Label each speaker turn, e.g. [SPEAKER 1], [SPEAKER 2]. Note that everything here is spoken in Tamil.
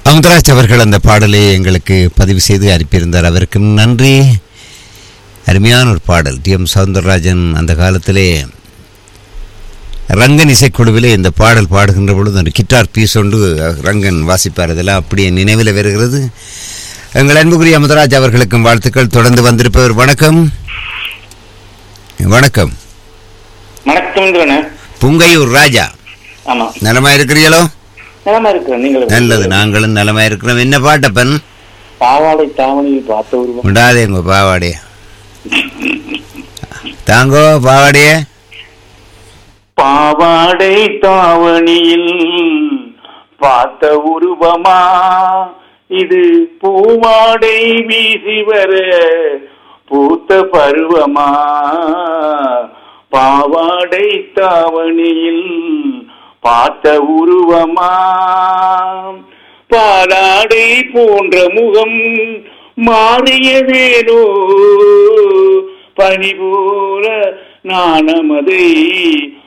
[SPEAKER 1] அமுதராஜ் அவர்கள் அந்த பாடலை எங்களுக்கு பதிவு செய்து அனுப்பியிருந்தார் அவருக்கும் நன்றி அருமையான ஒரு பாடல் டி எம் சவுந்தரராஜன் அந்த காலத்திலே ரங்கன் இசைக்குழுவிலே இந்த பாடல் பாடுகின்ற பொழுது அந்த கிட்டார் பீஸ் ஒன்று ரங்கன் வாசிப்பார் இதெல்லாம் அப்படியே நினைவில் வருகிறது எங்கள் அன்புக்குரிய அமுதராஜ் அவர்களுக்கும் வாழ்த்துக்கள் தொடர்ந்து வந்திருப்பவர் வணக்கம் வணக்கம்
[SPEAKER 2] வணக்கம்
[SPEAKER 1] புங்கையூர் ராஜா
[SPEAKER 2] ஆமா
[SPEAKER 1] நலமா இருக்கிறீங்களோ
[SPEAKER 2] நிலமா இருக்கிறேன் நீங்கள்
[SPEAKER 1] நல்லது நாங்களும் நலமா இருக்கிறோம் என்ன பாட்டப்பன்
[SPEAKER 2] பாவாடை தாவணியில் பார்த்த உருவம்
[SPEAKER 1] விடாதே உங்க பாவாடைய தாங்கோ பாவாடைய
[SPEAKER 2] பாவாடை தாவணியில் பார்த்த உருவமா இது பூவாடை வீசி வர பூத்த பருவமா பாவாடை தாவணியில் பார்த்த உருவமா பாலாடை போன்ற முகம் மாறியதேனோ பனி போல நாணமதை